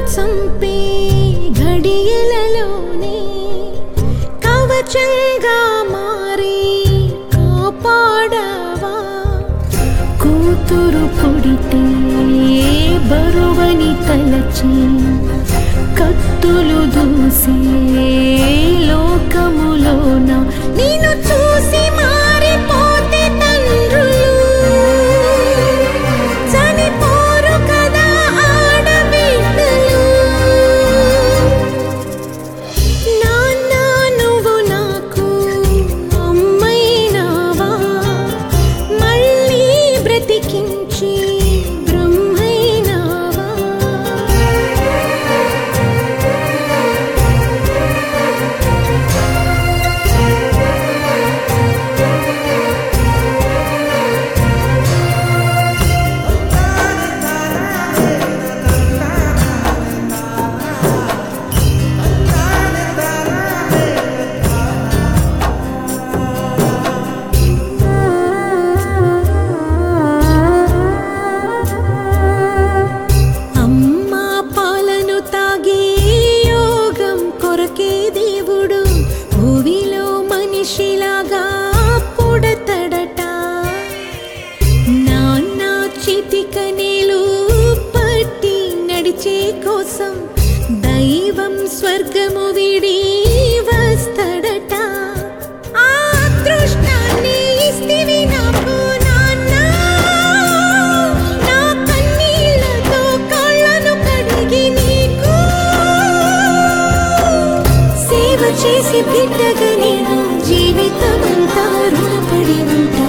చంపే ఘడియలలోనే కవచంగా మారి కాపాడవా కూతురు పుడితే బరువని తలచి కత్తులు దూసే లోకములోన నేను చూసి మారిపోతే తండ్రులు చనిపోరు కదా ఆడబిడ్డలు నాన్న నువ్వు నాకు అమ్మైనావా మళ్ళీ బ్రతికించి బ్రహ్మైనావా అమ్మా పాలను తాగే యోగం కొరకే దేవుడు భూమిలో మనిషిలాగా పుడతడట నాన్న చితికనేలు పట్టి నడిచే కోసం దైవం స్వర్గము విడి వస్తడట ఆ అదృష్టాన్ని ఇస్తివి నాకు నాన్న నా కన్నీళ్లతో కళ్ళను కడిగి నీకు సేవ చేసి బిడ్డగా నేను జీవితమంతా రుణపడి ఉంటా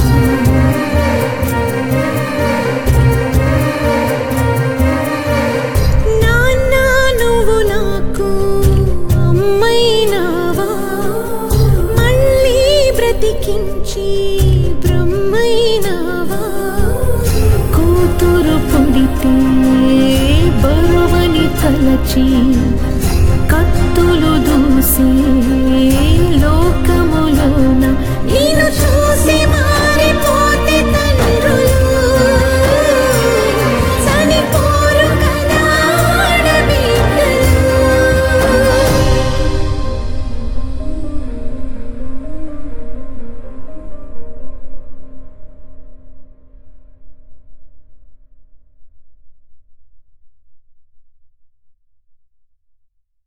నాన్న నువ్వు నాకు అమ్మైనావా మళ్ళీ బ్రతికించి బ్రహ్మైనావా కూతురు పుడితే బరువని తలచి కత్తులు దూసే లోకములో